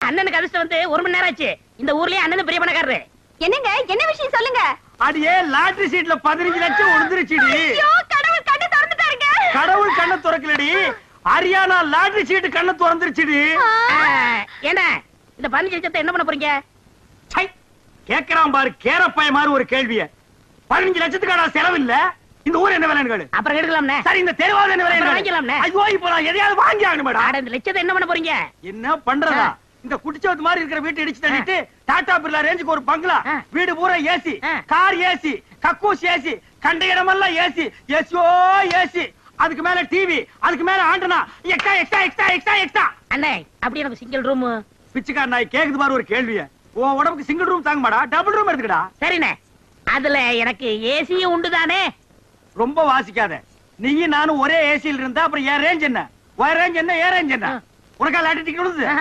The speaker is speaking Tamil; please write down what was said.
அண்ணனுக்கு அதிர்ஷ்டம் வந்து ஒரு மணி நேரம் ஆச்சு இந்த ஊர்லயே அண்ணன் பெரிய பணக்காரரு என்னங்க என்ன விஷயம் சொல்லுங்க அடியே லாட்டரி சீட்ல பதினஞ்சு லட்சம் உழுந்துருச்சுடி ஐயோ கடவுள் கண்ணு திறந்துட்டாருங்க கடவுள் கண்ணை திறக்கலடி ஹரியானா லாட்டரி சீட்டு கண்ணை திறந்துருச்சுடி ஆ, என்ன இந்த பதினஞ்சு லட்சத்தை என்ன பண்ண போறீங்க சை, கேக்குறான் பாரு கேரப்பாய மாதிரி ஒரு கேள்விய பதினஞ்சு லட்சத்துக்கான செலவு இல்ல இந்த ஊர் என்ன விலைன்னு கேளு அப்புறம் எடுக்கலாம்ண்ணே சரி இந்த தெருவாத என்ன அப்புறம் விலை வாங்கிக்கலாம்ண்ணே. ஐயோ இப்ப நான் எதையாவது வாங்கி ஆகணும் மேடம் ஆட இந்த லட்சத்தை என்ன பண்ண போறீங்க என்ன பண்றதா ஆ. இந்த குடிச்சவத்து மாதிரி இருக்கிற வீட்டை இடிச்சு தள்ளிட்டு டாடா பிர்லா ரேஞ்சுக்கு ஒரு பங்களா ஆ. வீடு பூரா ஏசி ஆ. கார் ஏசி கக்கூஸ் ஏசி கண்ட இடமெல்லாம் ஏசி ஏசியோ ஏசி அதுக்கு மேல டிவி அதுக்கு மேல antenna extra extra extra extra extra அண்ணே அப்படி எனக்கு சிங்கிள் ரூம் பிச்சைக்கார நாய் கேக்குது பாரு ஒரு கேள்விய உன் உடம்புக்கு சிங்கிள் ரூம் தாங்க மாடா டபுள் ரூம் எடுத்துக்கடா சரிண்ணே அதுல எனக்கு ஏசியும் உண்டு தானே ரொம்ப வாசிக்காத நீயும் நானும் ஒரே ஏசியில் இருந்தா அப்புறம் என் ரேஞ்ச் என்ன உன் ரேஞ்ச் என்ன ஏன் ரேஞ்ச் என்ன ஆ. உனக்கா லாட்டி டிக்கெட் விழுது